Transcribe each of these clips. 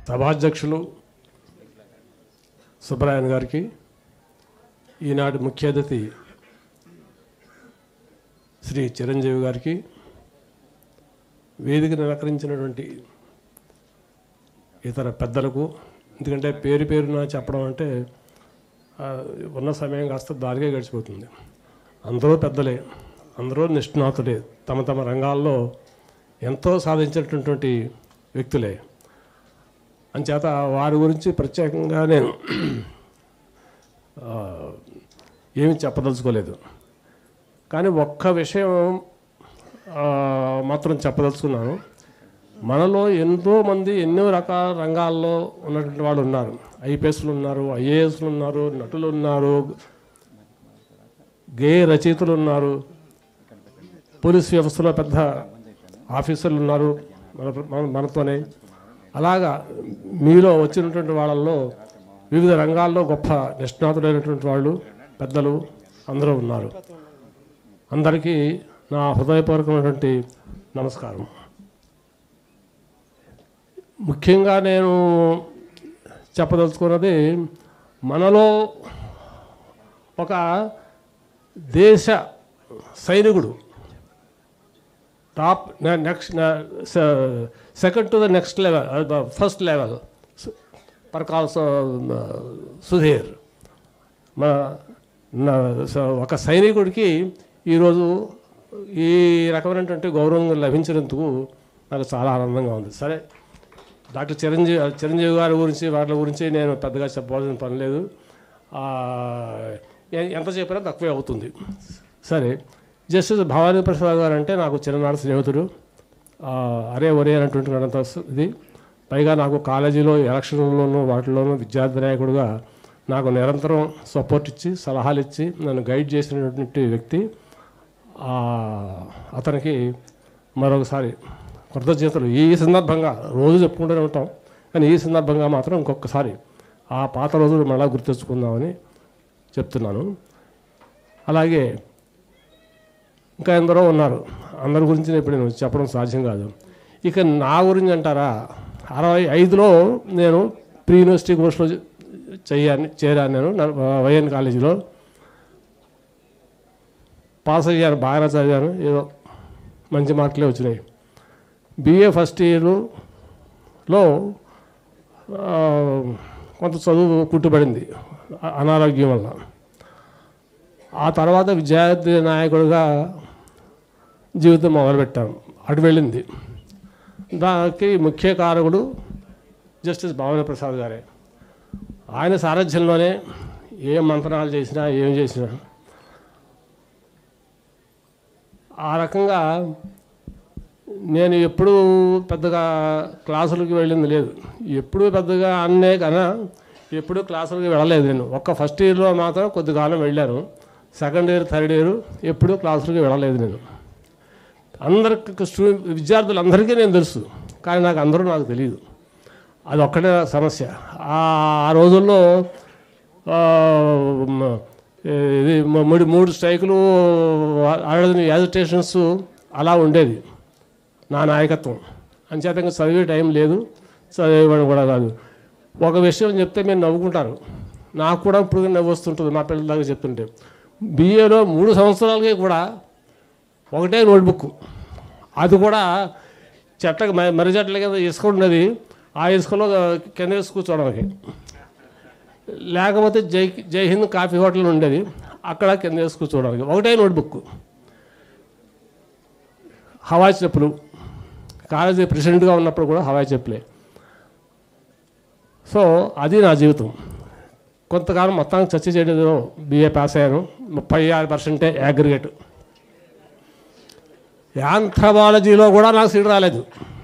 సభాధ్యక్షులు సుబ్బరాయన్ గారికి ఈనాటి ముఖ్య అతిథి శ్రీ చిరంజీవి గారికి వేదికను అలంకరించినటువంటి ఇతర పెద్దలకు ఎందుకంటే పేరు పేరున చెప్పడం అంటే ఆ, ఉన్న సమయం కాస్త దానికే గడిచిపోతుంది అందరూ పెద్దలే అందరూ నిష్ణాతులే తమ తమ రంగాల్లో ఎంతో సాధించినటువంటి వ్యక్తులే అంచేత వారి గురించి ప్రత్యేకంగా నేను ఆ, ఏమీ చెప్పదలుచుకోలేదు కానీ ఒక్క విషయం ఆ, మాత్రం చెప్పదలుచుకున్నాను మనలో ఎంతో మంది ఎన్నో రకాల రంగాల్లో ఉన్నటువంటి వాళ్ళు ఉన్నారు ఐపీఎస్లు ఉన్నారు ఐఏఎస్లు ఉన్నారు నటులు ఉన్నారు గేయ రచయితలు ఉన్నారు పోలీస్ వ్యవస్థలో పెద్ద ఆఫీసర్లు ఉన్నారు మన మన- మనతోనే అలాగా మీలో వచ్చినటువంటి వాళ్ళల్లో వివిధ రంగాల్లో గొప్ప నిష్ణాతులైనటువంటి వాళ్ళు పెద్దలు అందరూ ఉన్నారు అందరికీ నా హృదయపూర్వకమైనటువంటి నమస్కారం ముఖ్యంగా నేను చెప్పదలుచుకున్నది మనలో ఒక దేశ సైనికుడు top next second to the next level first level పర్కాల్స్ సుధీర్ మన నా- స- ఒక సైనికుడికి ఈరోజు ఈ రకమైనటువంటి గౌరవం లభించినందుకు నాకు చాలా ఆనందంగా ఉంది సరే డాక్టర్ చిరంజీవి చిరంజీవి గారి గురించి వాటి గురించి నేను పెద్దగా చెప్పవలసిన పని లేదు ఆ, ఎ- ఎంత చెప్పినా తక్కువే అవుతుంది సరే జస్టిస్ భవానీ ప్రసాద్ గారు అంటే నాకు చిన్ననాటి స్నేహితుడు ఆ, అరే ఒరే అనేటువంటి అంత ఇది పైగా నాకు కాలేజీలో ఎలక్షన్లోనూ వాటిలోనూ విద్యార్థి నాయకుడుగా నాకు నిరంతరం సపోర్ట్ ఇచ్చి సలహాలు ఇచ్చి నన్ను గైడ్ చేసినటువంటి వ్యక్తి ఆ, అతనికి మరొకసారి కృతజ్ఞతలు ఈ సందర్భంగా రోజు చెప్పుకుంటూనే ఉంటాం కానీ ఈ సందర్భంగా మాత్రం ఇంకొకసారి ఆ పాత రోజులు మళ్ళా గుర్తు తెచ్చుకుందామని చెప్తున్నాను అలాగే ఇంకా ఎందరో ఉన్నారు అందరి గురించి నేను ఇప్పుడు నేను చెప్పడం సాధ్యం కాదు ఇక నా గురించి అంటారా అరవై ఐదులో నేను ప్రీ యూనివర్సిటీ కోర్సులో చెయ్యాను చేరాను నేను నా- వైఎన్ కాలేజీలో పాస్ అయ్యాను బాగా చదివాను ఏదో మంచి మార్కులే వచ్చినాయి బిఏ ఫస్ట్ ఇయర్లో కొంత చదువు కుట్టుబడింది అ- అనారోగ్యం వల్ల ఆ తర్వాత విద్యార్థి నాయకుడిగా జీవితం మొదలుపెట్టాను అటు వెళ్ళింది దానికి ముఖ్య కారకుడు జస్టిస్ భావన ప్రసాద్ గారే ఆయన సారథ్యంలోనే ఏ మంత్రాలు చేసినా ఏం చేసినా ఆ రకంగా నేను ఎప్పుడూ పెద్దగా క్లాసులకి వెళ్ళింది లేదు ఎప్పుడూ పెద్దగా అన్నే కన్నా ఎప్పుడూ క్లాసులకి వెళ్ళలేదు నేను ఒక్క ఫస్ట్ ఇయర్లో మాత్రం కొద్ది కాలం వెళ్ళాను సెకండ్ ఇయర్ థర్డ్ ఇయర్ ఎప్పుడూ క్లాసులకి వెళ్ళలేదు నేను అందరికి స్టూ విద్యార్థులందరికీ నేను తెలుసు కానీ నాకు అందరూ నాకు తెలియదు అది ఒక్కటే సమస్య ఆ ఆ రోజుల్లో ఆ, మ- ఇది మ- మూడు మూడు స్ట్రైకులు ఆడని యాజిటేషన్స్ అలా ఉండేది నా నాయకత్వం అంచేతంగా చదివే టైం లేదు చదివేవాడు కూడా కాదు ఒక విషయం చెప్తే మీరు నవ్వుకుంటారు నాకు కూడా ఇప్పుడు నవ్వు వస్తుంటుంది మా పిల్లలకి చెప్తుంటే బీఏలో మూడు సంవత్సరాలకి కూడా ఒకటే నోట్బుక్ అది కూడా చెట్ల మర్రి చెట్ల కింద ఇసుక ఉన్నది ఆ ఇసుకలో కింద వేసి కూర్చోవడానికి లేకపోతే జై జై హింద్ కాఫీ హోటల్ ఉండేది అక్కడ కింద వేసి కూర్చోవడానికి ఒకటే నోట్బుక్ హవాయి చెప్పులు కాలేజీ ప్రెసిడెంట్గా ఉన్నప్పుడు కూడా హవాయి చెప్పులే సో అది నా జీవితం కొంతకాలం మొత్తానికి చర్చ చేయడంలో బీఏ పాస్ అయ్యాను ముప్పై ఆరు పర్సెంటే అగ్రిగేట్ యాంథ్రబాలజీలో కూడా నాకు సీట్ రాలేదు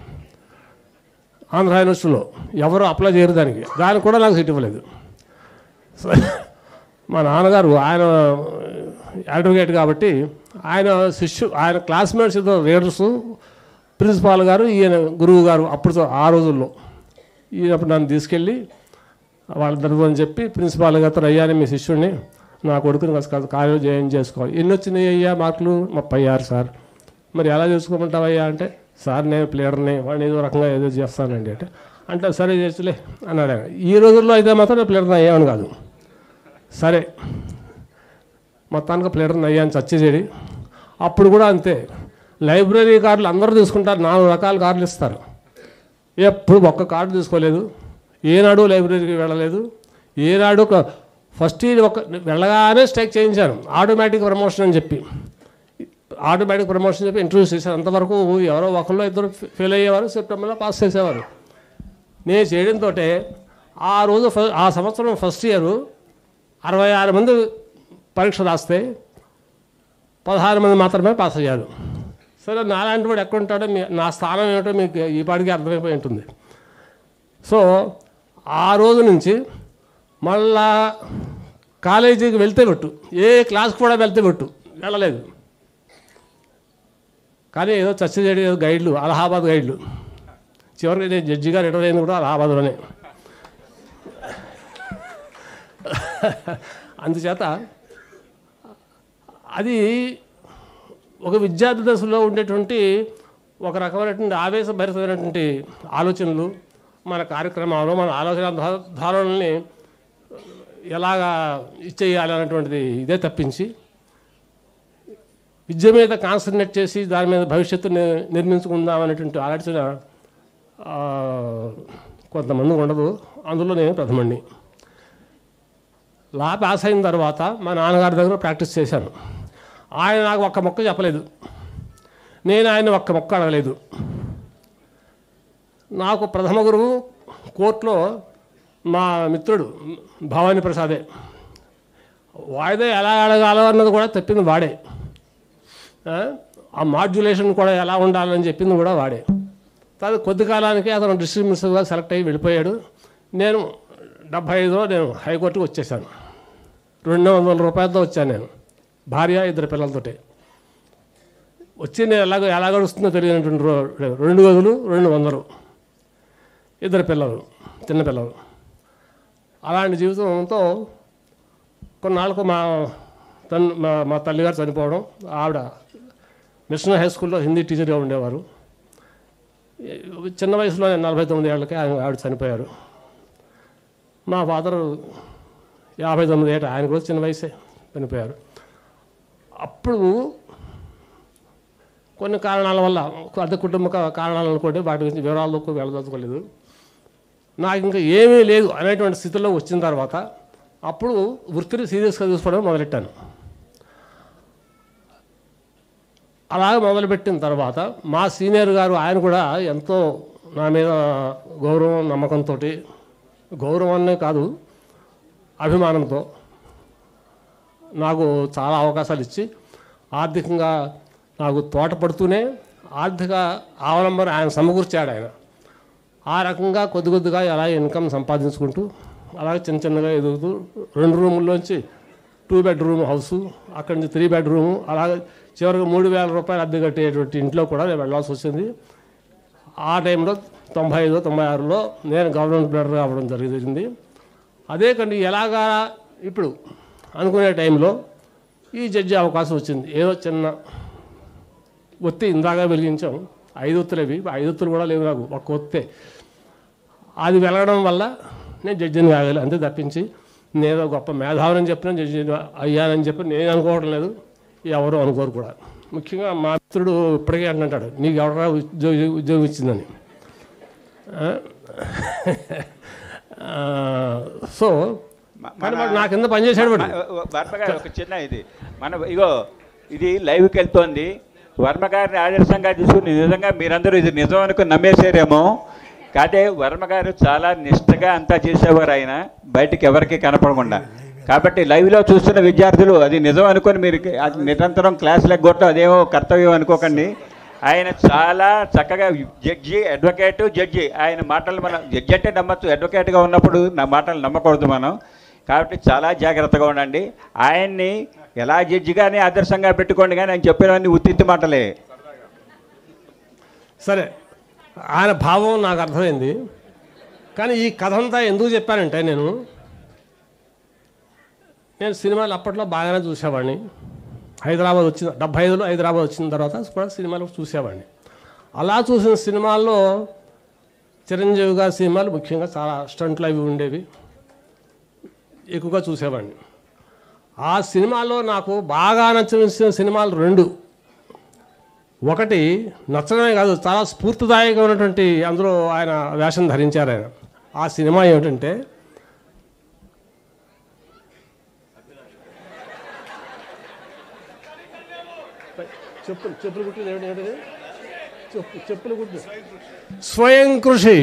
ఆంధ్ర యూనివర్సిటీలో ఎవరు అప్లై చేయరు దానికి దానికి కూడా నాకు సీట్ ఇవ్వలేదు సో మా నాన్నగారు ఆయన అడ్వకేట్ కాబట్టి ఆయన శిష్యు ఆయన క్లాస్మేట్స్ ఇద్దరు రీడర్స్ ప్రిన్సిపాల్ గారు ఈయన గురువు గారు అప్పుడు ఆ రోజుల్లో ఈయనప్పుడు నన్ను తీసుకెళ్ళి వాళ్ళిద్దరితో అని చెప్పి ప్రిన్సిపాల్ గారితో అయ్యాను మీ శిష్యుడిని నా కొడుకుని కాస్త కాలేజ్ జాయిన్ చేసుకోవాలి ఎన్ని వచ్చినాయి అయ్యా మార్కులు ముప్పై ఆరు సార్ మరి ఎలా చేసుకోమంటావయ్యా అంటే సార్ నేను ప్లేయర్ని వాడిని ఏదో రకంగా ఏదో చేస్తానండి అంటే అంటే సరే చేస్తులే అన్నాడు ఆయన ఈ రోజుల్లో అయితే మాత్రం ప్లేటర్ అయ్యామని కాదు సరే మొత్తానికి ప్లేటర్ అయ్యాను చచ్చేసేది అప్పుడు కూడా అంతే లైబ్రరీ కార్డులు అందరూ తీసుకుంటారు నాలుగు రకాల కార్డులు ఇస్తారు ఎప్పుడు ఒక్క కార్డు తీసుకోలేదు ఏనాడు లైబ్రరీకి వెళ్ళలేదు ఏనాడు ఒక- ఫస్ట్ ఇయర్ ఒక వెళ్ళగానే స్ట్రైక్ చేయించాను ఆటోమేటిక్ ప్రమోషన్ అని చెప్పి ఆటోమేటిక్ ప్రమోషన్ చెప్పి ఇంట్రడ్యూస్ చేశాను అంతవరకు ఎవరో ఒకళ్ళు ఇద్దరు ఫెయిల్ అయ్యేవారు సెప్టెంబర్లో పాస్ చేసేవారు నేను చేయడంతో ఆ రోజు ఫ- ఆ సంవత్సరం ఫస్ట్ ఇయర్ అరవై ఆరు మంది పరీక్ష రాస్తే పదహారు మంది మాత్రమే పాస్ అయ్యారు సరే నాలాంటి వాడు ఎక్కడ ఉంటాడో మీ నా స్థానం ఏమిటో మీకు ఈ పాటికి అర్థమైపోయి ఉంటుంది సో ఆ రోజు నుంచి మళ్ళా కాలేజీకి వెళ్తే పెట్టు ఏ క్లాస్కి కూడా వెళ్తే పెట్టు వెళ్ళలేదు కానీ ఏదో చర్చ చేయడం ఏదో గైడ్లు అలహాబాద్ గైడ్లు చివరికి నేను జడ్జి గారు రిటైర్ అయింది కూడా అలహాబాద్లోనే అందుచేత అది ఒక విద్యార్థి దశలో ఉండేటువంటి ఒక రకమైనటువంటి ఆవేశభరితమైనటువంటి ఆలోచనలు మన కార్యక్రమాలు మన ఆలోచన ధా- ధారణల్ని ఎలాగా ఇచ్చేయాలి అనేటువంటిది ఇదే తప్పించి విద్య మీద కాన్సన్ట్రేట్ చేసి దాని మీద భవిష్యత్తు ని- నిర్మించుకుందాం అనేటువంటి ఆలోచన ఆ, కొంతమంది ఉండదు అందులో నేను ప్రథమండి లా పాస్ అయిన తర్వాత మా నాన్నగారి దగ్గర ప్రాక్టీస్ చేశాను ఆయన నాకు ఒక్క మొక్క చెప్పలేదు నేను ఆయన ఒక్క మొక్క అడగలేదు నాకు ప్రథమ గురువు కోర్టులో మా మిత్రుడు భవానీ ప్రసాదే వాయిదా ఎలా అడగాలో అన్నది కూడా చెప్పింది వాడే ఆ? ఆ మాడ్యులేషన్ కూడా ఎలా ఉండాలని చెప్పింది కూడా వాడే తర్వాత కొద్ది కాలానికి అతను డిస్ట్రిక్ట్ మినిస్టర్గా సెలెక్ట్ అయ్యి వెళ్ళిపోయాడు నేను డెబ్భై ఐదులో నేను హైకోర్టుకు వచ్చేసాను రెండు వందల రూపాయలతో వచ్చాను నేను భార్య ఇద్దరు పిల్లలతోటి వచ్చి నేను ఎలాగో ఎలా గడుస్తుందో తెలియనటువంటి రో- రెండు గదులు రెండు వందలు ఇద్దరు పిల్లలు చిన్న పిల్లలు అలాంటి జీవితంతో కొన్నాళ్ళకు మా తన్ మా మా తల్లిగారు చనిపోవడం ఆవిడ మిషన్ హై స్కూల్లో హిందీ టీచర్గా ఉండేవారు చిన్న వయసులో నలభై తొమ్మిది ఏళ్ళకి ఆయన ఆవిడ చనిపోయారు మా ఫాదర్ యాభై తొమ్మిది ఏట ఆయన కూడా చిన్న వయసే చనిపోయారు అప్పుడు కొన్ని కారణాల వల్ల అద్దె కుటుంబ కా- కారణాలు అనుకోండి వాటి గురించి వివరాల్లోకి వెళ్ళదలుచుకోలేదు నాకు ఇంకా ఏమీ లేదు అనేటువంటి స్థితిలో వచ్చిన తర్వాత అప్పుడు వృత్తిని సీరియస్గా చూసుకోవడం మొదలెట్టాను అలాగ మొదలుపెట్టిన తర్వాత మా సీనియర్ గారు ఆయన కూడా ఎంతో నా మీద గౌరవం నమ్మకంతో గౌరవాన్నే కాదు అభిమానంతో నాకు చాలా అవకాశాలు ఇచ్చి ఆర్థికంగా నాకు తోటపడుతూనే ఆర్థిక అవలంబన ఆయన సమకూర్చాడు ఆయన ఆ రకంగా కొద్ది కొద్దిగా ఎలా ఇన్కమ్ సంపాదించుకుంటూ అలాగే చిన్న చిన్నగా ఎదుగుతూ రెండు రూముల్లోంచి టూ బెడ్రూమ్ హౌసు అక్కడి నుంచి త్రీ బెడ్రూము అలాగే చివరికి మూడు వేల రూపాయలు అద్దె కట్టేటువంటి ఇంట్లో కూడా నేను వెళ్ళాల్సి వచ్చింది ఆ టైంలో తొంభై ఐదు తొంభై ఆరులో నేను గవర్నమెంట్ బ్లడర్ అవ్వడం జరిగింది అదే కానీ ఎలాగా ఇప్పుడు అనుకునే టైంలో ఈ జడ్జి అవకాశం వచ్చింది ఏదో చిన్న ఒత్తి ఇందాక వెలిగించాం ఐదు ఒత్తులు అవి ఐదు ఒత్తులు కూడా లేవు నాకు ఒక్క ఒత్తే అది వెలగడం వల్ల నేను జడ్జిని కాగలి అంతే తప్పించి నేను గొప్ప మేధావిని చెప్పిన జడ్జి అయ్యానని చెప్పి నేను అనుకోవడం లేదు ఎవరు అనుకోరు కూడా ముఖ్యంగా మా మిత్రుడు ఇప్పటికే అంటుంటాడు నీకు ఎవరా ఉద్యోగం ఉద్యోగం ఇచ్చిందని ఆ? ఆ, సో కానీ వాడు నా కింద పనిచేశాడు వాడు వర్మ గారు ఒక చిన్న ఇది మన ఇగో ఇది లైవ్కి వెళ్తోంది వర్మ గారిని ఆదర్శంగా తీసుకుని నిజంగా మీరందరూ ఇది నిజం అనుకుని నమ్మేశారేమో కాదే వర్మ గారు చాలా నిష్టగా అంతా చేసేవారు ఆయన బయటికి ఎవరికి కనపడకుండా కాబట్టి లైవ్లో చూస్తున్న విద్యార్థులు అది నిజం అనుకొని మీరు అది నిరంతరం క్లాసులకు కొట్టడం అదేమో కర్తవ్యం అనుకోకండి ఆయన చాలా చక్కగా జడ్జి అడ్వకేటు జడ్జి ఆయన మాటలు మనం జడ్జి అంటే నమ్మచ్చు అడ్వకేట్గా ఉన్నప్పుడు నా మాటలు నమ్మకూడదు మనం కాబట్టి చాలా జాగ్రత్తగా ఉండండి ఆయన్ని ఎలా జడ్జిగానే ఆదర్శంగా పెట్టుకోండి కానీ ఆయన చెప్పినవన్నీ ఉత్తిత్తి మాటలే సరే ఆయన భావం నాకు అర్థమైంది కానీ ఈ కథ అంతా ఎందుకు చెప్పానంటే నేను నేను సినిమాలు అప్పట్లో బాగానే చూసేవాడిని హైదరాబాద్ వచ్చిన డెబ్బై ఐదులో హైదరాబాద్ వచ్చిన తర్వాత కూడా సినిమాలు చూసేవాడిని అలా చూసిన సినిమాల్లో చిరంజీవి గారి సినిమాలు ముఖ్యంగా చాలా స్టంట్లు అవి ఉండేవి ఎక్కువగా చూసేవాడిని ఆ సినిమాలో నాకు బాగా నచ్చిన సినిమాలు రెండు ఒకటి నచ్చడమే కాదు చాలా స్ఫూర్తిదాయకమైనటువంటి అందులో ఆయన వేషం ధరించారు ఆయన ఆ సినిమా ఏమిటంటే చెప్పులు చెప్పులు కుట్టింది ఏమిటి ఏమిటిది? చెప్పు చెప్పులు కుట్టి స్వయం కృషి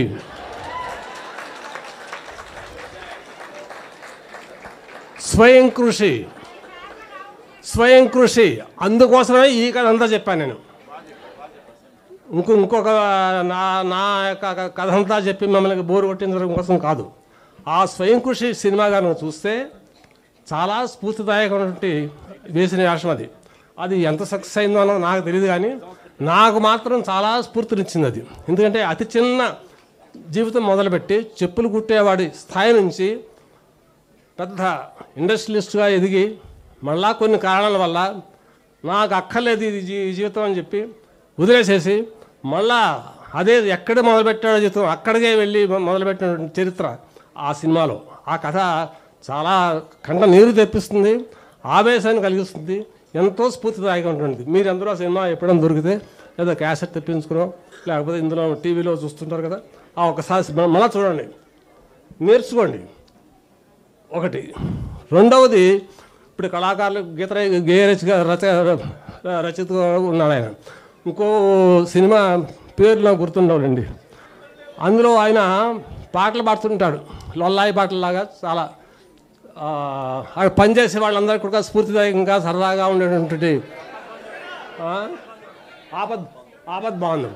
స్వయం కృషి స్వయం కృషి అందుకోసమే ఈ కథ అంతా చెప్పాను నేను ఇంకో ఇంకొక నా నా యొక్క కథ అంతా చెప్పి మిమ్మల్ని బోరు కొట్టించడం కోసం కాదు ఆ స్వయం కృషి సినిమా కనుక చూస్తే చాలా స్ఫూర్తిదాయకమైనటువంటి వేసిన వేషం అది అది ఎంత సక్సెస్ అయిందో అన్నది నాకు తెలియదు కానీ నాకు మాత్రం చాలా స్ఫూర్తినిచ్చింది అది ఎందుకంటే అతి చిన్న జీవితం మొదలుపెట్టి చెప్పులు కుట్టేవాడి స్థాయి నుంచి పెద్ద ఇండస్ట్రియలిస్ట్గా ఎదిగి మళ్ళా కొన్ని కారణాల వల్ల నాకు అక్కర్లేదు ఇది జీ- ఈ జీవితం అని చెప్పి వదిలేసేసి మళ్ళా అదే ఎక్కడ మొదలుపెట్టాడో జీవితం అక్కడికే వెళ్ళి మొ- మొదలుపెట్టిన చరిత్ర ఆ సినిమాలో ఆ కథ చాలా కంట నీరు తెప్పిస్తుంది ఆవేశాన్ని కలిగిస్తుంది ఎంతో స్ఫూర్తిదాయకంగా ఉంటుంది మీరు అందరూ ఆ సినిమా ఎప్పుడైనా దొరికితే లేదా క్యాసెట్ తెప్పించుకునో లేకపోతే ఇందులో టీవీలో చూస్తుంటారు కదా ఆ ఒకసారి మళ్ళీ చూడండి నేర్చుకోండి ఒకటి రెండవది ఇప్పుడు కళాకారులు గీత గేయ రచన రచ రచయిత ఉన్నాడు ఆయన ఇంకో సినిమా పేరు నాకు గుర్తుండవులండి అందులో ఆయన పాటలు పాడుతుంటాడు లొల్లాయి పాటలాగా చాలా ఆ, అక్కడ పనిచేసే వాళ్ళందరికీ కూడా స్ఫూర్తిదాయకంగా సరదాగా ఉండేటువంటి ఆ, ఆపద్ ఆపద్ బాగుంది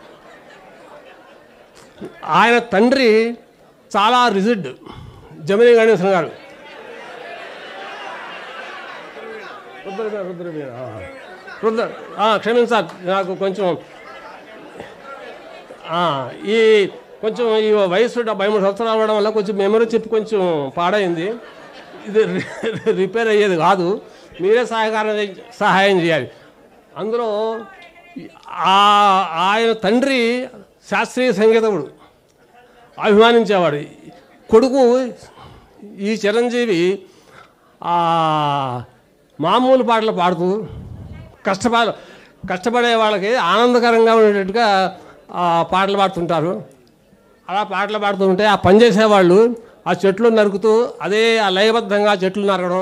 ఆయన తండ్రి చాలా రిజిడ్ జమిని గణేశన్ గారు రుద్రవీణ రుద్రవీణ ఆ. రుద్ర ఆ, క్షమించాలి నాకు కొంచెం ఆ, ఈ కొంచెం ఈ వయసు డెబ్బై మూడు సంవత్సరాలు అవ్వడం వల్ల కొంచెం మెమరీ చెప్పి కొంచెం పాడైంది ఇది రి- రిపేర్ అయ్యేది కాదు మీరే సహాయకారం చే- సహాయం చేయాలి అందులో ఆ- ఆయన తండ్రి శాస్త్రీయ సంగీతకుడు అభిమానించేవాడు కొడుకు ఈ చిరంజీవి ఆ మామూలు పాటలు పాడుతూ కష్టపడ కష్టపడే వాళ్ళకి ఆనందకరంగా ఉండేటట్టుగా ఆ పాటలు పాడుతుంటారు అలా పాటలు పాడుతూ ఉంటే ఆ పని చేసేవాళ్ళు ఆ చెట్లు నరుకుతూ అదే ఆ లయబద్ధంగా చెట్లు నరకడం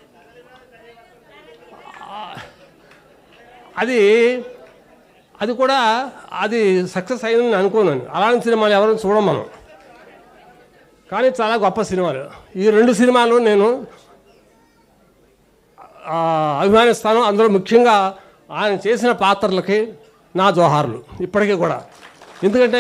అది అది కూడా అది సక్సెస్ అయిందని నేను అనుకోను అలాంటి సినిమాలు ఎవరు చూడం మనం కానీ చాలా గొప్ప సినిమాలు ఈ రెండు సినిమాలు నేను ఆ, అభిమానిస్తాను అందులో ముఖ్యంగా ఆయన చేసిన పాత్రలకి నా జోహార్లు ఇప్పటికీ కూడా ఎందుకంటే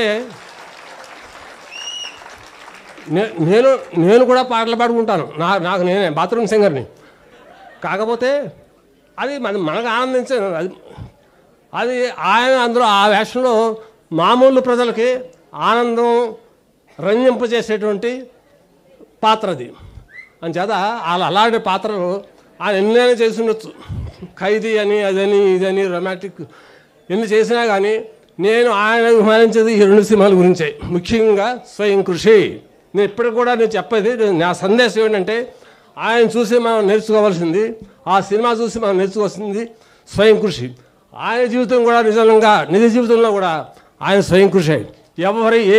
నే- నేను నేను కూడా పాటలు పాడుకుంటాను నా నాకు నేనే బాత్రూమ్ సింగర్ని కాకపోతే అది మన మనకు ఆనందించే అది అది ఆయన అందులో ఆ వేషంలో మామూలు ప్రజలకి ఆనందం రంజింపజేసేటువంటి పాత్ర అది అంచేత అలా అలాంటి పాత్రలు ఆయన ఎన్నైనా చేసి ఉండొచ్చు ఖైదీ అని అదని ఇదని రొమాంటిక్ ఎన్ని చేసినా కానీ నేను ఆయన అభిమానించేది ఈ రెండు సినిమాల గురించే ముఖ్యంగా స్వయం కృషి నేను ఇప్పటికి కూడా నేను చెప్పేది నా సందేశం ఏంటంటే ఆయన చూసి మనం నేర్చుకోవాల్సింది ఆ సినిమా చూసి మనం నేర్చుకోవాల్సింది స్వయం కృషి ఆయన జీవితం కూడా నిజంగా నిజ జీవితంలో కూడా ఆయన స్వయం కృషి ఎవరి ఏ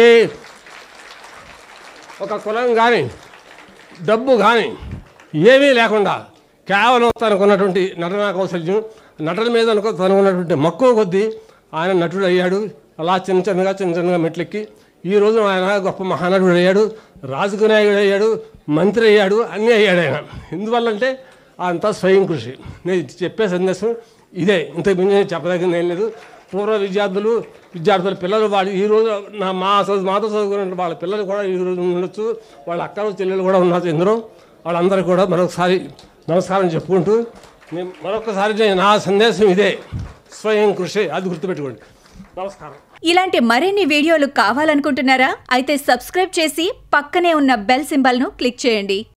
ఒక కులం కానీ డబ్బు కానీ ఏమీ లేకుండా కేవలం తనకున్నటువంటి నటనా కౌశల్యం నటన మీద అనుకో తనకున్నటువంటి మక్కువ కొద్దీ ఆయన నటుడు అయ్యాడు అలా చిన్న చిన్నగా చిన్న చిన్నగా మెట్లెక్కి ఈ రోజు ఆయన గొప్ప మహానటుడు అయ్యాడు రాజకీయ నాయకుడు అయ్యాడు మంత్రి అయ్యాడు అన్నీ అయ్యాడు ఆయన ఎందువల్లంటే అంతా స్వయం కృషి నేను చెప్పే సందేశం ఇదే ఇంతకు మించి నేను చెప్పదగింది ఏం లేదు పూర్వ విద్యార్థులు విద్యార్థుల పిల్లలు వాళ్ళు ఈ రోజు నా మా చదువు మాతో చదువుకున్న వాళ్ళ పిల్లలు కూడా ఈ రోజు ఉండొచ్చు వాళ్ళ అక్కలు చెల్లెలు కూడా ఉన్నారు ఇందులో వాళ్ళందరికీ కూడా మరొకసారి నమస్కారం చెప్పుకుంటూ నేను మరొకసారి నేను నా సందేశం ఇదే స్వయం కృషి అది గుర్తుపెట్టుకోండి నమస్కారం ఇలాంటి మరిన్ని వీడియోలు కావాలనుకుంటున్నారా అయితే సబ్స్క్రైబ్ చేసి పక్కనే ఉన్న బెల్ సింబల్ను క్లిక్ చేయండి